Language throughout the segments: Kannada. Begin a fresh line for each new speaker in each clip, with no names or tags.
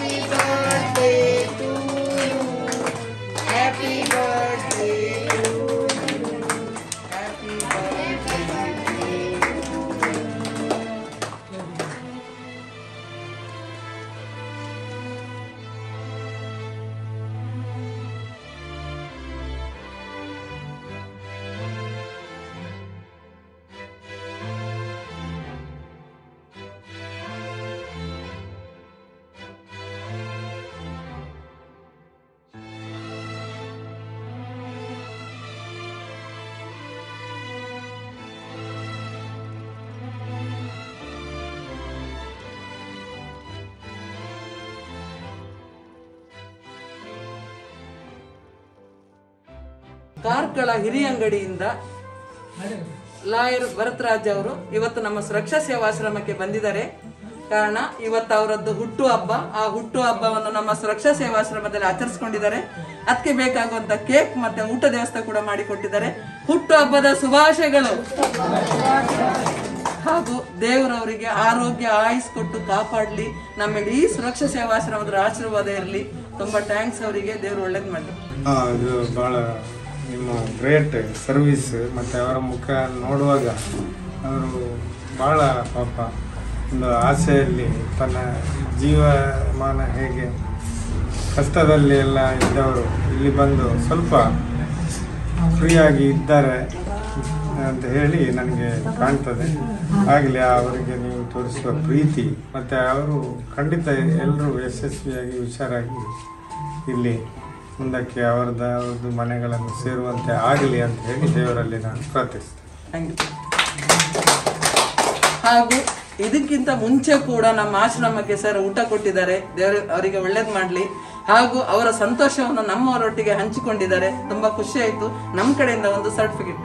Happy birthday to you. Happy birthday to you. Happy birthday to you. Karkala ಹಿರಿಯಂಗಡಿಯಿಂದ ಲಾಯರ್ ಭರತ್ರಾಜ್ ಅವರು ಇವತ್ತು ನಮ್ಮ ಸುರಕ್ಷಾ ಸೇವಾಶ್ರಮಕ್ಕೆ ಬಂದಿದ್ದಾರೆ ಕಾರಣ ಇವತ್ತು ಅವರದ್ದು ಹುಟ್ಟು ಹಬ್ಬ ಆ ಹುಟ್ಟು ಹಬ್ಬವನ್ನು ನಮ್ಮ ಸುರಕ್ಷಾ ಸೇವಾಶ್ರಮದಲ್ಲಿ ಆಚರಿಸಿಕೊಂಡಿದ್ದಾರೆ ಅದಕ್ಕೆ ಬೇಕಾಗುವಂತ ಕೇಕ್ ಮತ್ತೆ ಊಟ ವ್ಯವಸ್ಥೆ ಕೂಡ ಮಾಡಿಕೊಟ್ಟಿದ್ದಾರೆ ಹುಟ್ಟು ಹಬ್ಬದ ಶುಭಾಶಯಗಳು ಹಾಗೂ ದೇವರವರಿಗೆ ಆರೋಗ್ಯ ಆಯುಸ್ ಕೊಟ್ಟು ಕಾಪಾಡ್ಲಿ ನಮ್ಮ ಇಡೀ ಸುರಕ್ಷಾ ಸೇವಾಶ್ರಮದ ಆಶೀರ್ವಾದ ಇರಲಿ ತುಂಬಾ ಥ್ಯಾಂಕ್ಸ್ ಅವರಿಗೆ ದೇವ್ರು ಒಳ್ಳೇದ್ ಮಾಡಲಿ
ಆ, ಇದು ಭಾಳ ನಿಮ್ಮ ಗ್ರೇಟ್ ಸರ್ವಿಸ್ ಮತ್ತು ಅವರ ಮುಖ ನೋಡುವಾಗ ಅವರು ಭಾಳ ಪಾಪ ಒಂದು ಆಸೆಯಲ್ಲಿ ತನ್ನ ಜೀವಮಾನ ಹೇಗೆ ಕಷ್ಟದಲ್ಲಿ ಎಲ್ಲ ಇದ್ದವರು ಇಲ್ಲಿ ಬಂದು ಸ್ವಲ್ಪ ಫ್ರೀಯಾಗಿ ಇದ್ದಾರೆ ಅಂತ ಹೇಳಿ ನನಗೆ ಕಾಣ್ತದೆ ಆಗಲಿ ಅವರಿಗೆ ನೀವು ತೋರಿಸುವ ಪ್ರೀತಿ ಮತ್ತು ಅವರು ಖಂಡಿತ ಎಲ್ಲರೂ ಯಶಸ್ವಿಯಾಗಿ ಹುಷಾರಾಗಿ ಇಲ್ಲಿ ಮುಂದಕ್ಕೆ ಅವರದ್ದು ಅವ್ರದ್ದು ಮನೆಗಳನ್ನು ಸೇರುವಂತೆ ಆಗಲಿ ಅಂತ ಹೇಳಿ ದೇವರಲ್ಲಿ ನಾನು ಪ್ರಾರ್ಥಿಸ್ತೇನೆ
ಥ್ಯಾಂಕ್ ಯು ಹಾಗೂ ಇದಕ್ಕಿಂತ ಮುಂಚೆ ಕೂಡ ನಮ್ಮ ಆಶ್ರಮಕ್ಕೆ ಸರ್ ಊಟ ಕೊಟ್ಟಿದ್ದಾರೆ ದೇವರು ಅವರಿಗೆ ಒಳ್ಳೇದ್ ಮಾಡ್ಲಿ ಹಾಗೂ ಅವರ ಸಂತೋಷವನ್ನು ನಮ್ಮವರೊಟ್ಟಿಗೆ ಹಂಚಿಕೊಂಡಿದ್ದಾರೆ ತುಂಬಾ ಖುಷಿ ಆಯ್ತು ನಮ್ಮ ಕಡೆಯಿಂದ ಒಂದು certificate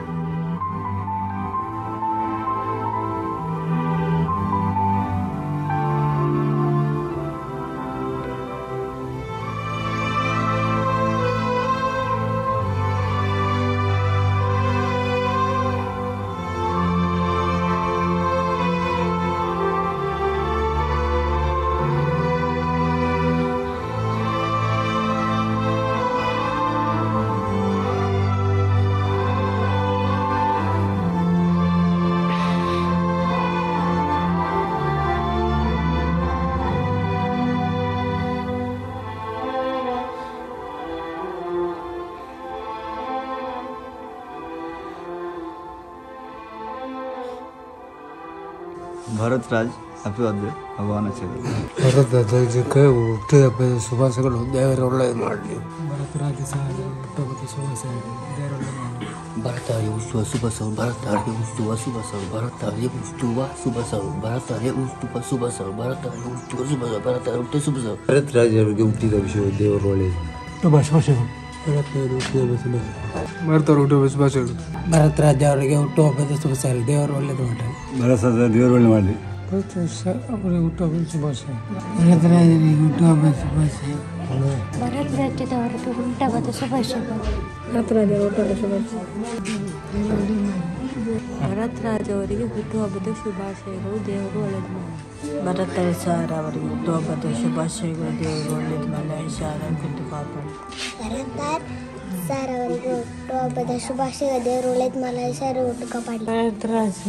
Bharat Raj happy birthday Bhagwan Acharya
ಭರತ ಧ್ವಜಕ್ಕೆ ಹುಟ್ಟಿದ ಹಬ್ಬದ ಶುಭಾಶಯಗಳು ದೇವರ ಒಳ್ಳೆಯದು ಮಾಡಲಿ
ಭರತಾರ್ಯ ಉಷ್ಟುವ ಶುಭ ಸೌ ಭರತಾರ್ಯ ಉಷ್ಟುವ ಶುಭ ಸೌ ಭರತಾರ್ಯ ಉಷ್ಟುವ ಶುಭ ಸೌ ಭರತಾರ್ಯ ಉಷ್ಟುವ ಶುಭ ಸೌ ಭರತಾರ್ಯ ಉಷ್ಟುವ ಶುಭ ಸೌ ಭರತಾರ್ಯ ಹುಟ್ಟು ಶುಭ ಸೌ
ಭರತ್ ರಾಜ್ ಅವರಿಗೆ ಹುಟ್ಟಿದ ವಿಷಯ ದೇವರು ಒಳ್ಳೆಯದು ಭರತರು ಹುಟ್ಟುವ ಶುಭಾಶಯಗಳು
ಭರತ್ ರಾಜ ಅವರಿಗೆ ಹುಟ್ಟುಹಬ್ಬದ ಶುಭಾಶಯಗಳು ದೇವರು ಒಳ್ಳೆಯದು ಮಾಡಲಿ
ಭರತ್ ದೇವರು ಒಳ್ಳೆ ಮಾಡಲಿ
ಅವರಿಗೆ ಹುಟ್ಟುಹಬ್ಬದ ಶುಭಾಶಯ
ಭರತ್ ರಾಜರಿಗೆ ಹುಟ್ಟುಹಬ್ಬದ ಶುಭಾಶಯ
ಭರತ್ ರಾಜ್ಯದವರಿಗೆ ಹುಟ್ಟಹಬ್ಬದ ಶುಭಾಶಯಗಳು
ಭರತ್ ರಾಜ್ ಅವರಿಗೆ ಹುಟ್ಟುಹಬ್ಬದ ಶುಭಾಶಯಗಳು ದೇವರು ಒಳ್ಳೆದು ಮಾಡಿ ಭರತ್ ಸರ್ ಅವರಿಗೆ ಹುಟ್ಟುಹಬ್ಬದ ಶುಭಾಶಯಗಳು ದೇವರು ಒಳ್ಳೆದು ಮಾಡಿ ಐಶಾರ ಕೊಟ್ಟು ಕಾಪಾಡಿ
ಭರತ್ ಸರ್ ಅವರಿಗೆ ಹುಟ್ಟುಹಬ್ಬದ ಶುಭಾಶಯ ದೇವರು ಒಳ್ಳೇದು ಮಲ ಸರ್ ಹುಟ್ಟು ಕಾಪಾಡಿ
ಭರತ್ ರಾಜ್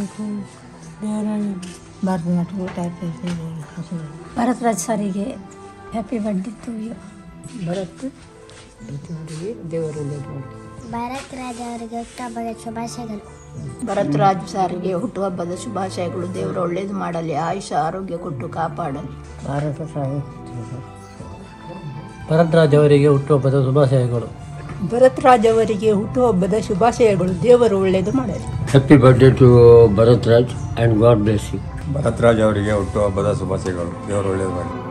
ಭರತ್ ರಾಜ್ ಸರಿಗೆ happy birthday to you
Bharat ದೇವರು ಒಳ್ಳೆಯದು ಮಾಡಲಿ
ಭರತ್ ರಾಜ್ ಅವರಿಗೆ ಹುಟ್ಟುಹಬ್ಬದ ಶುಭಾಶಯಗಳು
ಭರತ್ ರಾಜ್ ಸಾರಿಗೆ ಹುಟ್ಟುಹಬ್ಬದ ಶುಭಾಶಯಗಳು ದೇವರು ಒಳ್ಳೇದು ಮಾಡಲಿ ಆಯುಷ ಆರೋಗ್ಯ ಕೊಟ್ಟು ಕಾಪಾಡಲಿ
ಭಾರತ ರಾಜ ಭರತ್ ರಾಜ್ ಅವರಿಗೆ ಹುಟ್ಟುಹಬ್ಬದ ಶುಭಾಶಯಗಳು
ಭರತ್ ರಾಜ್ ಅವರಿಗೆ ಹುಟ್ಟುಹಬ್ಬದ ಶುಭಾಶಯಗಳು ದೇವರು ಒಳ್ಳೇದು ಮಾಡಲಿ
happy birthday to Bharat Raj and God bless you
Bharat Raj ಅವರಿಗೆ ಹುಟ್ಟುಹಬ್ಬದ ಶುಭಾಶಯಗಳು ದೇವರು ಒಳ್ಳೇದು ಮಾಡಿ